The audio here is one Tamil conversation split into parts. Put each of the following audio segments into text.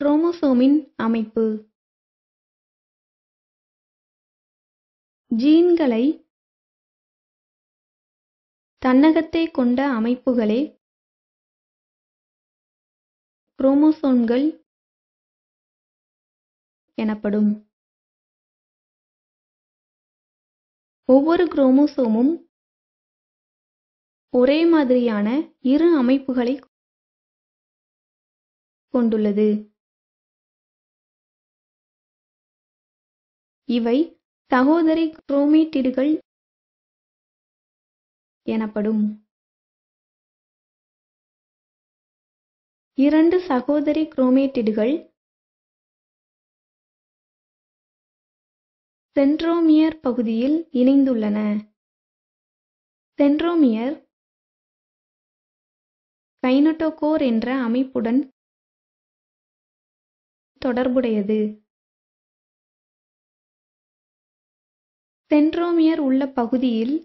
குரோமோசோமின் அமைப்பு ஜீன்களை தன்னகத்தே கொண்ட அமைப்புகளே குரோமோசோம்கள் எனப்படும். ஒவ்வொரு குரோமோசோமும் ஒரே மாதிரியான இரு அமைப்புகளைக் கொண்டுள்ளது. இவை சகோதரி குரோமேட்டிடுகள் எனப்படும். இரண்டு சகோதரி குரோமேட்டிடுகள் சென்ட்ரோமியர் பகுதியில் இணைந்துள்ளன. சென்ட்ரோமியர் கைனட்டோகோர் என்ற அமைப்புடன் தொடர்புடையது. சென்ட்ரோமியர் உள்ள பகுதியில்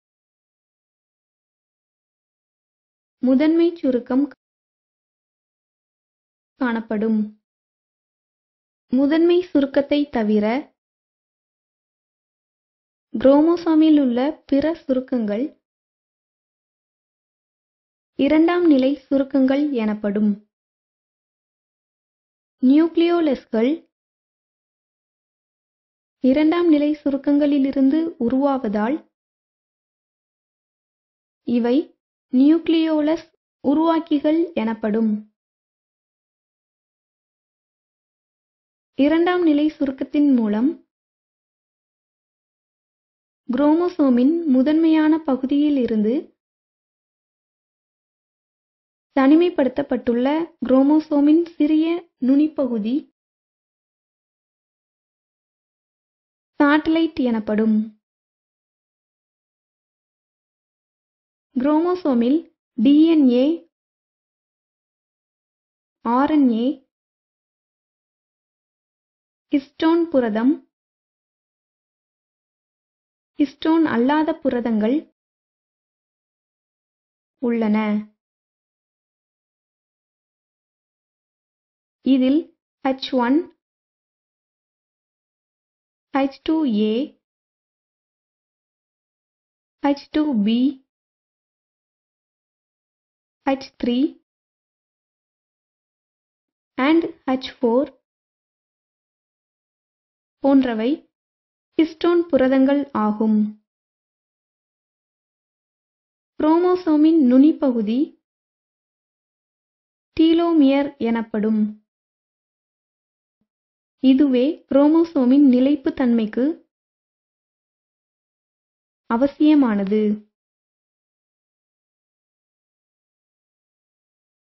முதன்மைச் சுருக்கம் காணப்படும். முதன்மை சுருக்கத்தைத் தவிர, குரோமோசோமிலுள்ள பிற சுருக்கங்கள் இரண்டாம் நிலை சுருக்கங்கள் எனப்படும். நியூக்ளியோலஸ்கள் இரண்டாம் நிலை சுருக்கங்களிலிருந்து உருவாவதால், இவை நியூக்ளியோலஸ் உருவாக்கிகள் எனப்படும். இரண்டாம் நிலை சுருக்கத்தின் மூலம் குரோமோசோமின் முதன்மையான பகுதியிலிருந்து தனிமைப்படுத்தப்பட்டுள்ள குரோமோசோமின் சிறிய நுனிப்பகுதி சாட்டலைட் எனப்படும். குரோமோசோமில் டிஎன்ஏ, ஆர்என்ஏ, ஹிஸ்டோன் புரதம், ஹிஸ்டோன் அல்லாத புரதங்கள் உள்ளன. இதில் H one, H two A, H two B, H three and H four போன்றவை ஹிஸ்டோன் புரதங்கள் ஆகும். குரோமோசோமின் நுனிப்பகுதி டீலோமியர் எனப்படும். இதுவே குரோமோசோமின் நிலைப்புத் தன்மைக்கு அவசியமானது.